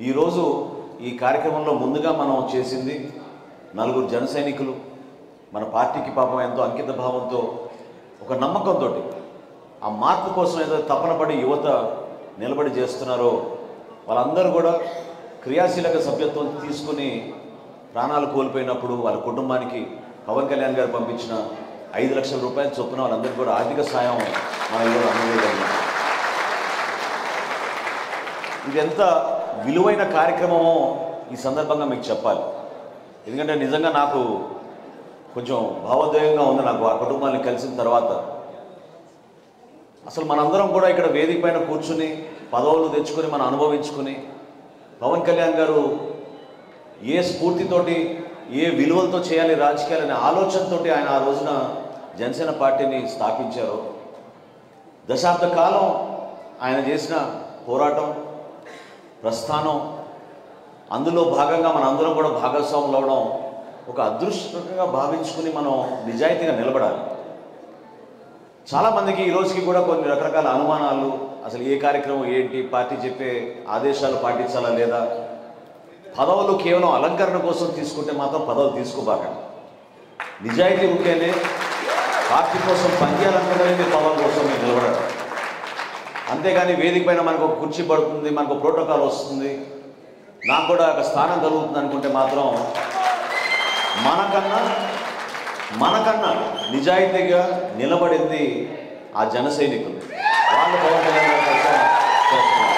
ఈరోజు ఈ కార్యక్రమంలో ముందుగా మనం చేసింది నలుగురు జన సైనికులు మన పార్టీకి పాపం ఎంతో అంకిత భావంతో ఒక నమ్మకంతో ఆ మార్పు కోసం ఏదో తపన పడి యువత నిలబడి చేస్తున్నారో వాళ్ళందరూ కూడా క్రియాశీలక సభ్యత్వం తీసుకుని ప్రాణాలు కోల్పోయినప్పుడు వాళ్ళ కుటుంబానికి పవన్ కళ్యాణ్ గారు పంపించిన ఐదు లక్షల రూపాయల చొప్పున వాళ్ళందరికీ కూడా ఆర్థిక సాయం మన ఈరోజు అందజేయగలిగాం ఇది ఎంత విలువైన కార్యక్రమమో ఈ సందర్భంగా మీకు చెప్పాలి ఎందుకంటే నిజంగా నాకు కొంచెం భావోద్వేగంగా ఉంది నాకు ఆ కుటుంబాన్ని కలిసిన తర్వాత అసలు మనందరం కూడా ఇక్కడ వేదిక పైన కూర్చుని పదవులు తెచ్చుకొని మనం అనుభవించుకుని పవన్ కళ్యాణ్ గారు ఏ స్ఫూర్తితోటి ఏ విలువలతో చేయాలి రాజకీయాలనే ఆలోచనతోటి ఆయన ఆ రోజున జనసేన పార్టీని స్థాపించారు దశాబ్ద కాలం ఆయన చేసిన పోరాటం ప్రస్థానం అందులో భాగంగా మన అందరం కూడా భాగస్వాములు అవడం ఒక అదృష్టంగా భావించుకుని మనం నిజాయితీగా నిలబడాలి చాలామందికి ఈ రోజుకి కూడా కొన్ని రకరకాల అనుమానాలు అసలు ఏ కార్యక్రమం ఏంటి పార్టీ చెప్పే ఆదేశాలు పాటించాలా లేదా పదవులు కేవలం అలంకరణ కోసం తీసుకుంటే మాత్రం పదవులు తీసుకోబాకండి నిజాయితీ ఉంటేనే పార్టీ కోసం పనిచేయాలనుకుంటేనే మీరు పదవుల కోసం మీరు నిలబడాలి అంతేగాని వేదిక పైన మనకు ఒక కుర్చీ పడుతుంది మనకు ప్రోటోకాల్ వస్తుంది నాకు కూడా ఒక స్థానం కలుగుతుంది అనుకుంటే మాత్రం మనకన్నా మనకన్నా నిజాయితీగా నిలబడింది ఆ జన సైనికులు వాళ్ళు పవన్ కళ్యాణ్ గారి కోసం చేస్తున్నారు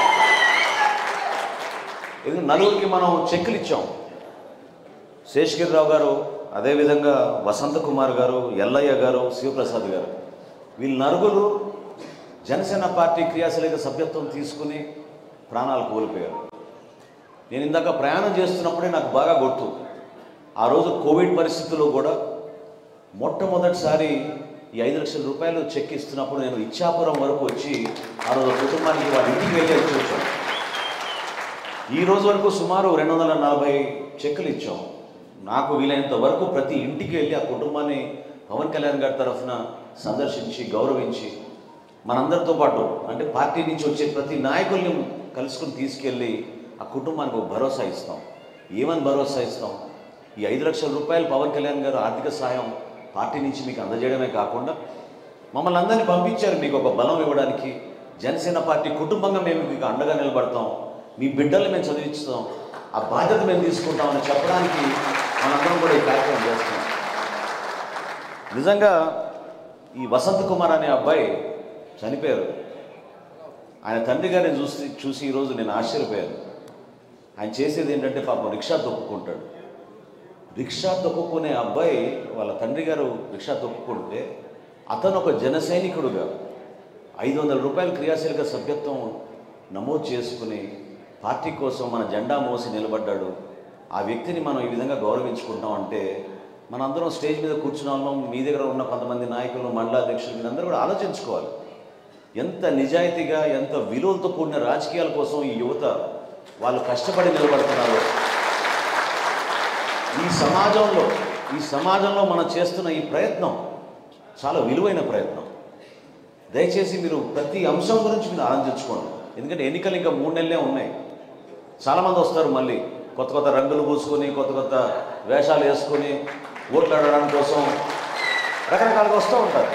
ఎందుకంటే నలుగురికి మనం చెక్కులు ఇచ్చాం శేషగిరిరావు గారు అదేవిధంగా వసంత కుమార్ గారు ఎల్లయ్య గారు శివప్రసాద్ గారు వీళ్ళు నలుగురు జనసేన పార్టీ క్రియాశీలక సభ్యత్వం తీసుకుని ప్రాణాలు కోల్పోయారు నేను ఇందాక ప్రయాణం చేస్తున్నప్పుడే నాకు బాగా గుర్తు ఆ రోజు కోవిడ్ పరిస్థితుల్లో కూడా మొట్టమొదటిసారి ఈ ఐదు లక్షల రూపాయలు చెక్ ఇస్తున్నప్పుడు నేను ఇచ్చాపురం వరకు వచ్చి ఆ రోజు కుటుంబానికి వాళ్ళ ఇంటికి వెళ్ళి వచ్చి వచ్చాను ఈ రోజు వరకు సుమారు రెండు వందల నలభై చెక్కులు ఇచ్చాం నాకు వీలైనంత వరకు ప్రతి ఇంటికి వెళ్ళి ఆ కుటుంబాన్ని పవన్ కళ్యాణ్ గారి తరఫున సందర్శించి గౌరవించి మనందరితో పాటు అంటే పార్టీ నుంచి వచ్చే ప్రతి నాయకుల్ని కలుసుకుని తీసుకెళ్ళి ఆ కుటుంబానికి ఒక భరోసా ఇస్తాం ఏమని భరోసా ఇస్తాం ఈ ఐదు లక్షల రూపాయలు పవన్ కళ్యాణ్ గారు ఆర్థిక సాయం పార్టీ నుంచి మీకు అందజేయడమే కాకుండా మమ్మల్ని అందరినీ పంపించారు మీకు ఒక బలం ఇవ్వడానికి జనసేన పార్టీ కుటుంబంగా మేము మీకు అండగా నిలబడతాం మీ బిడ్డల్ని మేము చదివిస్తాం ఆ బాధ్యత మేము తీసుకుంటామని చెప్పడానికి మనందరం కూడా ఈ కార్యక్రమం చేస్తున్నాం నిజంగా ఈ వసంత్ కుమార్ అనే అబ్బాయి చనిపోయారు ఆయన తండ్రి గారిని చూసి చూసి ఈరోజు నేను ఆశ్చర్యపోయాను ఆయన చేసేది ఏంటంటే పాపం రిక్షా తొక్కుకుంటాడు రిక్షా తొక్కుకునే అబ్బాయి వాళ్ళ తండ్రి గారు రిక్షా తొక్కుకుంటే అతను ఒక జన సైనికుడుగా ఐదు వందల రూపాయల క్రియాశీలక సభ్యత్వం నమోదు చేసుకుని పార్టీ కోసం మన జెండా మోసి నిలబడ్డాడు ఆ వ్యక్తిని మనం ఈ విధంగా గౌరవించుకుంటాం అంటే మనందరం స్టేజ్ మీద కూర్చున్న వాళ్ళం మీ దగ్గర ఉన్న కొంతమంది నాయకులు మండలాధ్యక్షులు మీరందరూ కూడా ఆలోచించుకోవాలి ఎంత నిజాయితీగా ఎంత విలువలతో కూడిన రాజకీయాల కోసం ఈ యువత వాళ్ళు కష్టపడి నిలబడుతున్నారు ఈ సమాజంలో ఈ సమాజంలో మనం చేస్తున్న ఈ ప్రయత్నం చాలా విలువైన ప్రయత్నం దయచేసి మీరు ప్రతి అంశం గురించి మీరు ఆలోచించుకోండి ఎందుకంటే ఎన్నికలు ఇంకా మూడు నెలలే ఉన్నాయి చాలామంది వస్తారు మళ్ళీ కొత్త కొత్త రంగులు పూసుకొని కొత్త కొత్త వేషాలు వేసుకొని ఓట్లు అడగడానికి కోసం రకరకాలుగా వస్తూ ఉంటారు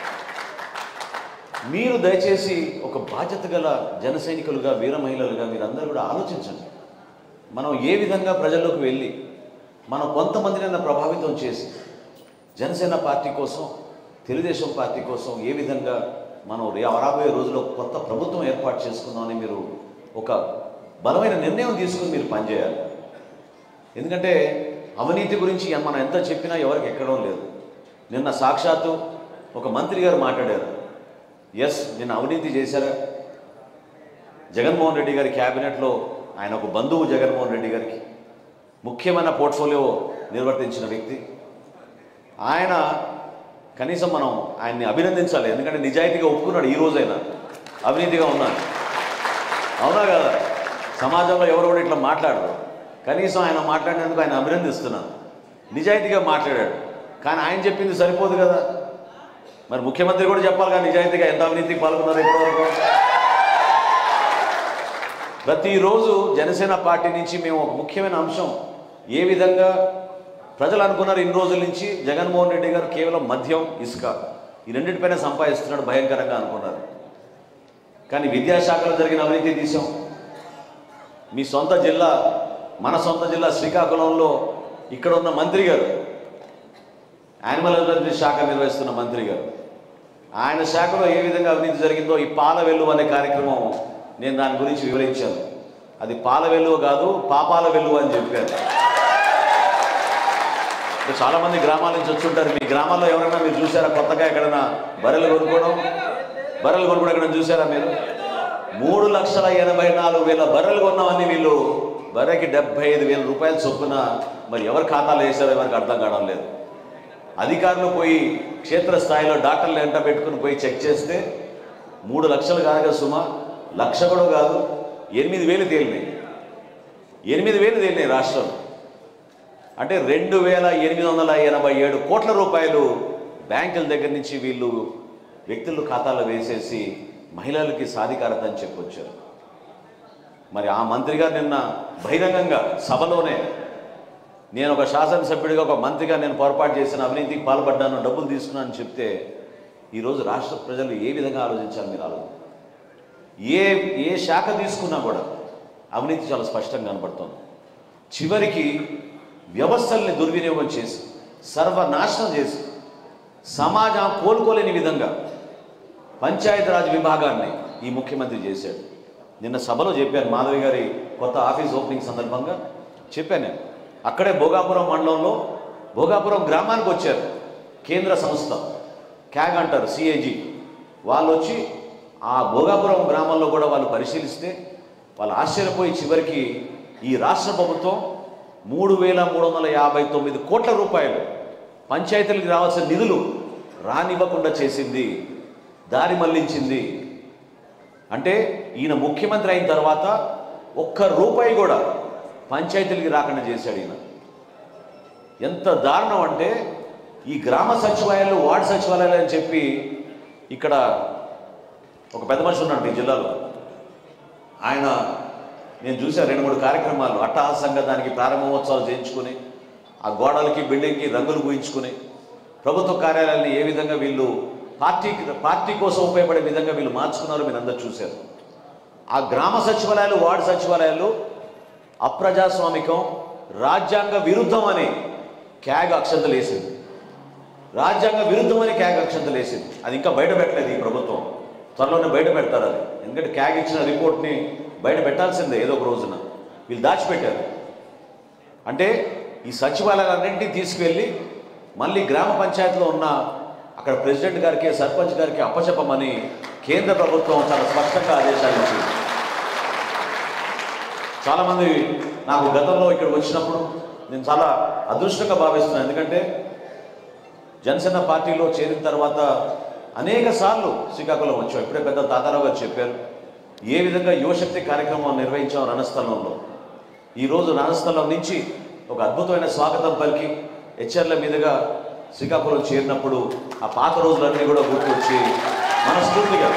మీరు దయచేసి ఒక బాధ్యత గల జన సైనికులుగా వీర మహిళలుగా మీరందరూ కూడా ఆలోచించండి మనం ఏ విధంగా ప్రజల్లోకి వెళ్ళి మనం కొంతమందినైనా ప్రభావితం చేసి జనసేన పార్టీ కోసం తెలుగుదేశం పార్టీ కోసం ఏ విధంగా మనం రే- రాబోయే రోజుల్లో కొత్త ప్రభుత్వం ఏర్పాటు చేసుకుందామని మీరు ఒక బలమైన నిర్ణయం తీసుకుని మీరు పనిచేయాలి ఎందుకంటే అవినీతి గురించి మనం ఎంత చెప్పినా ఎవరికి ఎక్కడం లేదు నిన్న సాక్షాత్తు ఒక మంత్రి గారు మాట్లాడారు ఎస్ నిన్న అవినీతి చేశారా జగన్మోహన్ రెడ్డి గారి క్యాబినెట్లో ఆయన ఒక బంధువు జగన్మోహన్ రెడ్డి గారికి ముఖ్యమైన పోర్ట్ఫోలియో నిర్వర్తించిన వ్యక్తి ఆయన కనీసం మనం ఆయన్ని అభినందించాలి ఎందుకంటే నిజాయితీగా ఒప్పుకున్నాడు ఈ రోజైనా అవినీతిగా ఉన్నాడు అవునా కదా సమాజంలో ఎవరు కూడా ఇట్లా మాట్లాడరు కనీసం ఆయన మాట్లాడినందుకు ఆయన అభినందిస్తున్నాను నిజాయితీగా మాట్లాడాడు కానీ ఆయన చెప్పింది సరిపోదు కదా మరి ముఖ్యమంత్రి కూడా చెప్పాలి కదా నిజాయితీగా ఎంత అవినీతికి పాల్గొన్నారు ఇప్పటివరకు ప్రతిరోజు జనసేన పార్టీ నుంచి మేము ఒక ముఖ్యమైన అంశం ఏ విధంగా ప్రజలు అనుకున్నారు ఇన్ని రోజుల నుంచి జగన్మోహన్ రెడ్డి గారు కేవలం మద్యం ఇసుక ఈ రెండింటిపైన సంపాదిస్తున్నాడు భయంకరంగా అనుకున్నారు కానీ విద్యాశాఖలో జరిగిన అవినీతి తీసాం మీ సొంత జిల్లా మన సొంత జిల్లా శ్రీకాకుళంలో ఇక్కడ ఉన్న మంత్రి గారు యానిమల్ హస్బెండరీ శాఖ నిర్వహిస్తున్న మంత్రి గారు ఆయన శాఖలో ఏ విధంగా అవినీతి జరిగిందో ఈ పాల వెల్లువ అనే కార్యక్రమం నేను దాని గురించి వివరించాను అది పాల వెల్లువ కాదు పాపాల వెల్లువ అని చెప్పారు అంటే చాలా మంది గ్రామాల నుంచి వచ్చుంటారు మీ గ్రామాల్లో ఎవరైనా మీరు చూసారా కొత్తగా ఎక్కడైనా బర్రెలు కొనుక్కోవడం బర్రెలు కొనుక్కోవడం ఎక్కడైనా చూసారా మీరు మూడు లక్షల ఎనభై నాలుగు వేల బర్రెలు కొన్నామని వీళ్ళు బర్రెకి డెబ్బై ఐదు వేల రూపాయలు చొప్పున మరి ఎవరి ఖాతాలో వేసారో ఎవరికి అర్థం కావడం లేదు అధికారులు పోయి క్షేత్రస్థాయిలో డాక్టర్లు ఎంట పెట్టుకుని పోయి చెక్ చేస్తే మూడు లక్షలు కాదు కదా సుమా లక్ష కూడా కాదు ఎనిమిది వేలు తేలినాయి ఎనిమిది వేలు తేలినాయి రాష్ట్రం అంటే రెండు వేల ఎనిమిది వందల ఎనభై ఏడు కోట్ల రూపాయలు బ్యాంకుల దగ్గర నుంచి వీళ్ళు వ్యక్తుల ఖాతాలో వేసేసి మహిళలకి సాధికారత అని చెప్పొచ్చారు మరి ఆ మంత్రి గారు నిన్న బహిరంగంగా సభలోనే నేను ఒక శాసనసభ్యుడిగా ఒక మంత్రిగా నేను పొరపాటు చేసిన అవినీతికి పాల్పడ్డాను డబ్బులు తీసుకున్నాను అని చెప్తే ఈరోజు రాష్ట్ర ప్రజలు ఏ విధంగా ఆలోచించాలి మీరు ఆలోచన ఏ ఏ శాఖ తీసుకున్నా కూడా అవినీతి చాలా స్పష్టంగా కనపడుతుంది చివరికి వ్యవస్థల్ని దుర్వినియోగం చేసి సర్వనాశనం చేసి సమాజం కోలుకోలేని విధంగా పంచాయతీరాజ్ విభాగాన్ని ఈ ముఖ్యమంత్రి చేశాడు నిన్న సభలో చెప్పాను మాధవి గారి కొత్త ఆఫీస్ ఓపెనింగ్ సందర్భంగా చెప్పాను నేను అక్కడే భోగాపురం మండలంలో భోగాపురం గ్రామానికి వచ్చారు కేంద్ర సంస్థ క్యాగ్ అంటారు సిఏజీ వాళ్ళు వచ్చి ఆ భోగాపురం గ్రామంలో కూడా వాళ్ళు పరిశీలిస్తే వాళ్ళు ఆశ్చర్యపోయి చివరికి ఈ రాష్ట్ర ప్రభుత్వం మూడు వేల మూడు వందల యాభై తొమ్మిది కోట్ల రూపాయలు పంచాయతీలకు రావాల్సిన నిధులు రానివ్వకుండా చేసింది దారి మళ్లించింది అంటే ఈయన ముఖ్యమంత్రి అయిన తర్వాత ఒక్క రూపాయి కూడా పంచాయతీలకి రాకుండా చేశాడు ఈయన ఎంత దారుణం అంటే ఈ గ్రామ సచివాలయాలు వార్డు సచివాలయాలు అని చెప్పి ఇక్కడ ఒక పెద్ద మనిషి ఉన్నాడు ఈ జిల్లాలో ఆయన నేను చూశాను రెండు మూడు కార్యక్రమాలు అట్టహాసంగా దానికి ప్రారంభోత్సవాలు చేయించుకుని ఆ గోడలకి బిల్డింగ్కి రంగులు పూయించుకుని ప్రభుత్వ కార్యాలయాన్ని ఏ విధంగా వీళ్ళు పార్టీ పార్టీ కోసం ఉపయోగపడే విధంగా వీళ్ళు మార్చుకున్నారో మీరు అందరూ చూశారు ఆ గ్రామ సచివాలయాలు వార్డు సచివాలయాలు అప్రజాస్వామికం రాజ్యాంగ విరుద్ధం అని క్యాగ్ అక్షంతలు వేసింది రాజ్యాంగ విరుద్ధం అని క్యాగ్ అక్షంతలు వేసింది అది ఇంకా బయట పెట్టలేదు ఈ ప్రభుత్వం త్వరలోనే బయట పెడతారు అది ఎందుకంటే క్యాగ్ ఇచ్చిన రిపోర్ట్ని బయట పెట్టాల్సిందే ఏదో ఒక రోజున వీళ్ళు దాచిపెట్టారు అంటే ఈ సచివాలయాలన్నింటినీ తీసుకువెళ్ళి మళ్ళీ గ్రామ పంచాయతీలో ఉన్న అక్కడ ప్రెసిడెంట్ గారికి సర్పంచ్ గారికి అప్పచెప్పమని కేంద్ర ప్రభుత్వం చాలా స్పష్టంగా ఆదేశాలు ఇచ్చింది చాలామంది నాకు గతంలో ఇక్కడ వచ్చినప్పుడు నేను చాలా అదృష్టంగా భావిస్తున్నాను ఎందుకంటే జనసేన పార్టీలో చేరిన తర్వాత అనేక సార్లు శ్రీకాకుళం వచ్చాం ఇప్పుడే పెద్ద తాతారావు గారు చెప్పారు ఏ విధంగా యువశక్తి కార్యక్రమం నిర్వహించాం రణస్థలంలో ఈరోజు రణస్థలం నుంచి ఒక అద్భుతమైన స్వాగతం పలికి హెచ్ఆర్ల మీదుగా శ్రీకాకుళం చేరినప్పుడు ఆ పాత రోజులన్నీ కూడా గుర్తొచ్చి మనస్ఫూర్తిగా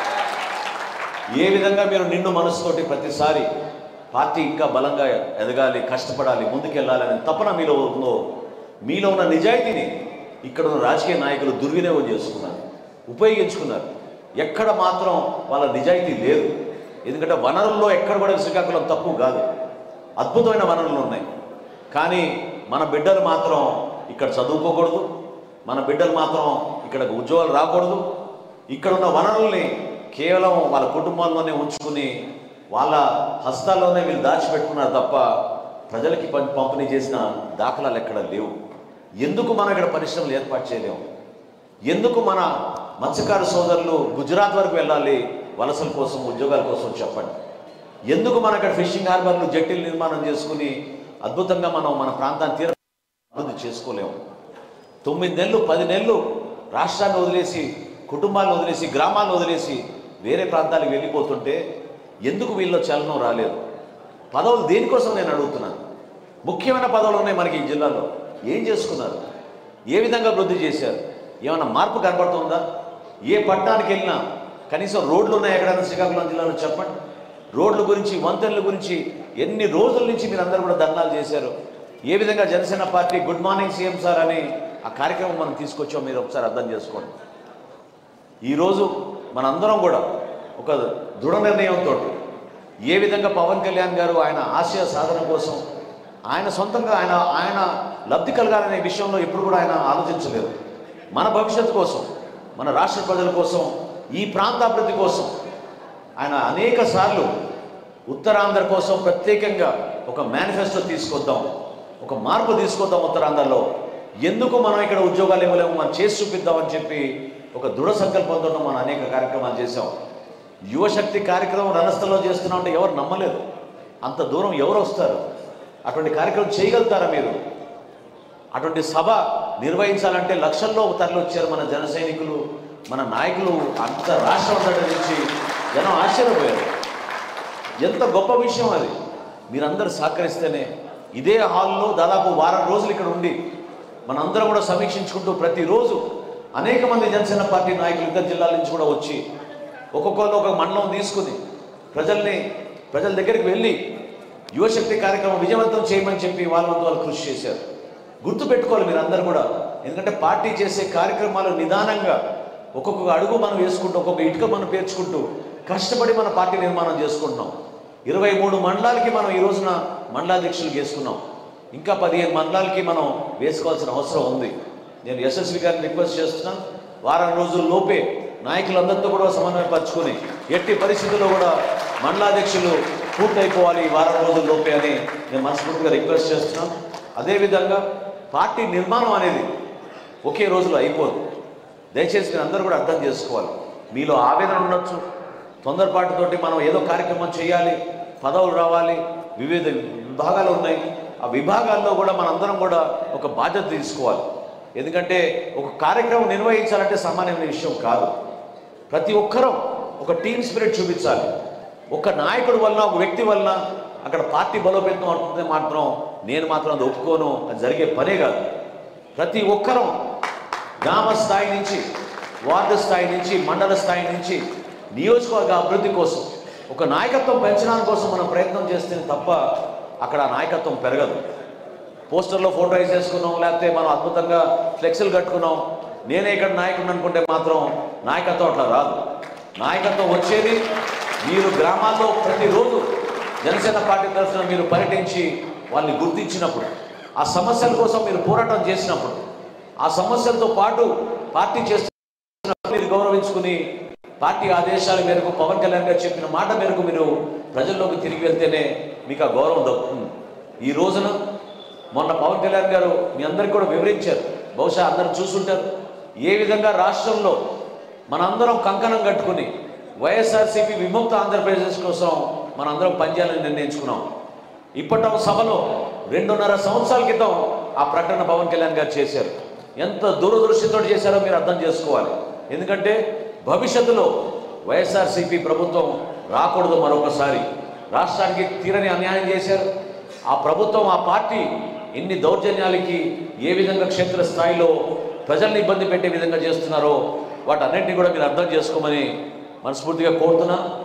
ఏ విధంగా మీరు నిండు మనసుతోటి ప్రతిసారి పార్టీ ఇంకా బలంగా ఎదగాలి కష్టపడాలి ముందుకెళ్ళాలి తపన మీలో ఉందో మీలో ఉన్న నిజాయితీని ఇక్కడ ఉన్న రాజకీయ నాయకులు దుర్వినియోగం చేసుకున్నారు ఉపయోగించుకున్నారు ఎక్కడ మాత్రం వాళ్ళ నిజాయితీ లేదు ఎందుకంటే వనరుల్లో ఎక్కడ కూడా శ్రీకాకుళం తక్కువ కాదు అద్భుతమైన వనరులు ఉన్నాయి కానీ మన బిడ్డలు మాత్రం ఇక్కడ చదువుకోకూడదు మన బిడ్డలు మాత్రం ఇక్కడ ఉద్యోగాలు రాకూడదు ఇక్కడ ఉన్న వనరుల్ని కేవలం వాళ్ళ కుటుంబంలోనే ఉంచుకుని వాళ్ళ హస్తాల్లోనే వీళ్ళు దాచిపెట్టుకున్నారు తప్ప ప్రజలకి పం- పంపిణీ చేసిన దాఖలాలు ఎక్కడ లేవు ఎందుకు మనం ఇక్కడ పరిశ్రమలు ఏర్పాటు చేయలేము ఎందుకు మన మత్స్యకారు సోదరులు గుజరాత్ వరకు వెళ్ళాలి వలసల కోసం ఉద్యోగాల కోసం చెప్పండి ఎందుకు మన ఇక్కడ ఫిషింగ్ హార్బర్లు జట్టీలు నిర్మాణం చేసుకుని అద్భుతంగా మనం మన ప్రాంతాన్ని తీర అభివృద్ధి చేసుకోలేము తొమ్మిది నెలలు పది నెలలు రాష్ట్రాన్ని వదిలేసి కుటుంబాలను వదిలేసి గ్రామాలను వదిలేసి వేరే ప్రాంతాలకు వెళ్ళిపోతుంటే ఎందుకు వీళ్ళలో చలనం రాలేదు పదవులు దేనికోసం నేను అడుగుతున్నాను ముఖ్యమైన పదవులు ఉన్నాయి మనకి ఈ జిల్లాలో ఏం చేసుకున్నారు ఏ విధంగా అభివృద్ధి చేశారు ఏమైనా మార్పు కనబడుతుందా ఏ పట్టణానికి వెళ్ళినా కనీసం రోడ్లు ఉన్నాయి ఎక్కడైనా శ్రీకాకుళం జిల్లాలో చెప్పండి రోడ్ల గురించి వంతెనల గురించి ఎన్ని రోజుల నుంచి మీరు అందరూ కూడా ధర్నాలు చేశారు ఏ విధంగా Janasena party good morning CM sir అని ఆ కార్యక్రమం మనం తీసుకొచ్చాం మీరు ఒకసారి అర్థం చేసుకోండి ఈరోజు మనందరం కూడా ఒక దృఢ నిర్ణయంతో ఏ విధంగా పవన్ కళ్యాణ్ గారు ఆయన ఆశయ సాధన కోసం ఆయన సొంతంగా ఆయన ఆయన లబ్ధి కలగాలనే విషయంలో ఎప్పుడు కూడా ఆయన ఆలోచించలేదు మన భవిష్యత్తు కోసం మన రాష్ట్ర ప్రజల కోసం ఈ ప్రాంతాభివృద్ధి కోసం ఆయన అనేక సార్లు ఉత్తరాంధ్ర కోసం ప్రత్యేకంగా ఒక మేనిఫెస్టో తీసుకొద్దాం ఒక మార్పు తీసుకొద్దాం ఉత్తరాంధ్రలో ఎందుకు మనం ఇక్కడ ఉద్యోగాలు ఇవ్వలేము మనం చేసి చూపిద్దామని చెప్పి ఒక దృఢ సంకల్పంతో మనం అనేక కార్యక్రమాలు చేశాం యువశక్తి కార్యక్రమం రణస్థలంలో చేస్తున్నాం అంటే ఎవరు నమ్మలేదు అంత దూరం ఎవరు వస్తారు అటువంటి కార్యక్రమం చేయగలుగుతారా మీరు అటువంటి సభ నిర్వహించాలంటే లక్షల్లో తరలి వచ్చారు మన జన సైనికులు మన నాయకులు అంత రాష్ట్రం అంతటి నుంచి జనం ఆశ్చర్యపోయారు ఎంత గొప్ప విషయం అది మీరందరూ సహకరిస్తేనే ఇదే హాల్లో దాదాపు వారం రోజులు ఇక్కడ ఉండి మనందరం కూడా సమీక్షించుకుంటూ ప్రతిరోజు అనేక మంది జనసేన పార్టీ నాయకులు ఇతర జిల్లాల నుంచి కూడా వచ్చి ఒక్కొక్కరు ఒక మండలం తీసుకుని ప్రజల్ని ప్రజల దగ్గరికి వెళ్ళి యువశక్తి కార్యక్రమం విజయవంతం చేయమని చెప్పి వాళ్ళ వంతు వాళ్ళు కృషి చేశారు గుర్తుపెట్టుకోవాలి మీరు అందరు కూడా ఎందుకంటే పార్టీ చేసే కార్యక్రమాలు నిదానంగా ఒక్కొక్క అడుగు మనం వేసుకుంటూ ఒక్కొక్క ఇటుక మనం పేర్చుకుంటూ కష్టపడి మన పార్టీ నిర్మాణం చేసుకుంటున్నాం ఇరవై మూడు మండలాలకి మనం ఈ రోజున మండలాధ్యక్షులు చేసుకున్నాం ఇంకా పదిహేను మండలాలకి మనం వేసుకోవాల్సిన అవసరం ఉంది నేను యశస్వి గారిని రిక్వెస్ట్ చేస్తున్నాను వారం రోజుల లోపే నాయకులందరితో కూడా సమన్వయపరచుకొని ఎట్టి పరిస్థితుల్లో కూడా మండలాధ్యక్షులు పూర్తయిపోవాలి ఈ వారం రోజుల లోపే అని నేను మనస్ఫూర్తిగా రిక్వెస్ట్ చేస్తున్నాను అదేవిధంగా పార్టీ నిర్మాణం అనేది ఒకే రోజులో అయిపోదు దయచేసి మీరు అందరూ కూడా అర్థం చేసుకోవాలి మీలో ఆవేదన ఉండొచ్చు తొందరపాటుతోటి మనం ఏదో కార్యక్రమం చేయాలి పదవులు రావాలి వివిధ విభాగాలు ఉన్నాయి ఆ విభాగాల్లో కూడా మనందరం కూడా ఒక బాధ్యత తీసుకోవాలి ఎందుకంటే ఒక కార్యక్రమం నిర్వహించాలంటే సామాన్యమైన విషయం కాదు ప్రతి ఒక్కరూ ఒక టీమ్ స్పిరిట్ చూపించాలి ఒక నాయకుడి వల్ల ఒక వ్యక్తి వల్ల అక్కడ పార్టీ బలోపేతం అవుతుంది మాత్రం నేను మాత్రం అది ఒప్పుకోను అది జరిగే పనే కాదు ప్రతి ఒక్కరూ గ్రామ స్థాయి నుంచి వార్డు స్థాయి నుంచి మండల స్థాయి నుంచి నియోజకవర్గ అభివృద్ధి కోసం ఒక నాయకత్వం పెంచడానికి కోసం మనం ప్రయత్నం చేస్తే తప్ప అక్కడ ఆ నాయకత్వం పెరగదు పోస్టర్లో ఫోటో వేసేసుకున్నాం లేకపోతే మనం అద్భుతంగా ఫ్లెక్సీలు కట్టుకున్నాం నేనే ఇక్కడ నాయకుడిని అనుకుంటే మాత్రం నాయకత్వం అట్లా రాదు నాయకత్వం వచ్చేది మీరు గ్రామాల్లో ప్రతిరోజు జనసేన పార్టీ తరఫున మీరు పర్యటించి వాళ్ళని గుర్తించినప్పుడు ఆ సమస్యల కోసం మీరు పోరాటం చేసినప్పుడు ఆ సమస్యలతో పాటు పార్టీ చేస్తున్న మీరు గౌరవించుకుని పార్టీ ఆదేశాల మేరకు పవన్ కళ్యాణ్ గారు చెప్పిన మాట మేరకు మీరు ప్రజల్లోకి తిరిగి వెళ్తేనే మీకు ఆ గౌరవం దక్కుతుంది ఈ రోజున మొన్న పవన్ కళ్యాణ్ గారు మీ అందరికి కూడా వివరించారు బహుశా అందరూ చూసుంటారు ఏ విధంగా రాష్ట్రంలో మనందరం కంకణం కట్టుకుని వైఎస్ఆర్సీపీ విముక్త ఆంధ్రప్రదేశ్ కోసం మనందరం పనిచేయాలని నిర్ణయించుకున్నాం ఇప్పటి సభలో రెండున్నర సంవత్సరాల క్రితం ఆ ప్రకటన పవన్ కళ్యాణ్ గారు చేశారు ఎంత దూరదృష్టితో చేశారో మీరు అర్థం చేసుకోవాలి ఎందుకంటే భవిష్యత్తులో వైఎస్ఆర్సీపీ ప్రభుత్వం రాకూడదు మరొకసారి రాష్ట్రానికి తీరని అన్యాయం చేశారు ఆ ప్రభుత్వం ఆ పార్టీ ఎన్ని దౌర్జన్యాలకి ఏ విధంగా క్షేత్ర స్థాయిలో ప్రజల్ని ఇబ్బంది పెట్టే విధంగా చేస్తున్నారో వాటన్నింటినీ కూడా మీరు అర్థం చేసుకోమని మనస్ఫూర్తిగా కోరుతున్నా